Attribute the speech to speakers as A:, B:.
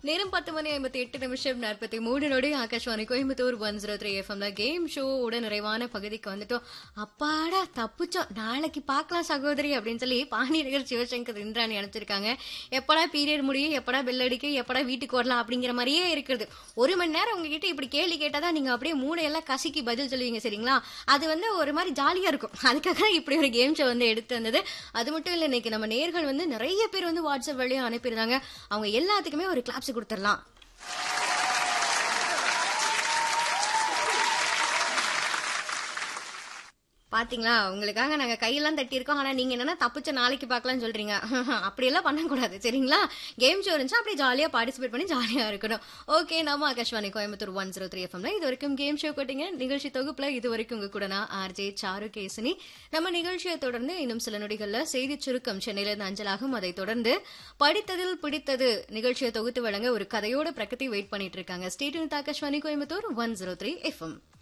A: நேரம் பத்து மணி ஐம்பத்தி எட்டு நிமிஷம் நாற்பத்தி மூணு நொடி Akashvani Coimbatore one zero three எஃப்எம்ல கேம் ஷோ உட நிறைவான பகுதிக்கு வந்துட்டோம் அப்பாடா தப்புச்சோம் நாளைக்கு பார்க்கலாம் சகோதரி அப்படின்னு சொல்லி பாண்டியர்கள் சிவசங்கர் இந்திராணி அனுப்பிச்சிருக்காங்க எப்படா பீரியட் முடியும் எப்படா பெல் அடிக்கும் எப்படா வீட்டுக்கு வரலாம் அப்படிங்கிற மாதிரியே இருக்கிறது ஒரு மணி நேரம் உங்ககிட்ட இப்படி கேள்வி கேட்டாதான் நீங்க அப்படியே மூளையெல்லாம் கசிக்கி பதில் சொல்லுவீங்க சரிங்களா அது வந்து ஒரு மாதிரி ஜாலியா இருக்கும் அதுக்காக தான் இப்படி ஒரு கேம் ஷோ வந்து எடுத்து வந்தது அது மட்டும் இல்லை இன்னைக்கு நம்ம நேர்கள் வந்து நிறைய பேர் வந்து வாட்ஸ்அப் வழியா அனுப்பியிருந்தாங்க அவங்க எல்லாத்துக்குமே ஒரு கிளாப்ஸ் கொடுத்துடலாம் பாத்தீங்களா உங்களுக்காக நாங்க கையெல்லாம் தட்டியிருக்கோம் ஆனா நீங்க என்னன்னா தப்பிச்ச நாளைக்கு பார்க்கலாம்னு சொல்றீங்க அப்படியெல்லாம் பண்ணக்கூடாது சரிங்களா கேம் ஷோ இருந்துச்சு அப்படியே ஜாலியா பார்ட்டிசிபேட் பண்ணி ஜாலியா இருக்கணும் ஓகே நம்ம Akashvani Coimbatore one zero three எஃப்எம்ல இது வரைக்கும் கேம் ஷோ கொட்டிங்க நிகழ்ச்சி தொகுப்புல இது வரைக்கும் உங்க கூட நான் ஆர்ஜே சாரு கேசினி நம்ம நிகழ்ச்சியை தொடர்ந்து இன்னும் சில நொடிகள்ல செய்தி சுருக்கம் சென்னையில இருந்து அஞ்சலாகும் அதை தொடர்ந்து படித்ததில் பிடித்தது நிகழ்ச்சியை தொகுத்து வழங்க ஒரு கதையோட பிரகதி வெயிட் பண்ணிட்டு இருக்காங்க state Akashvani Coimbatore one zero three FM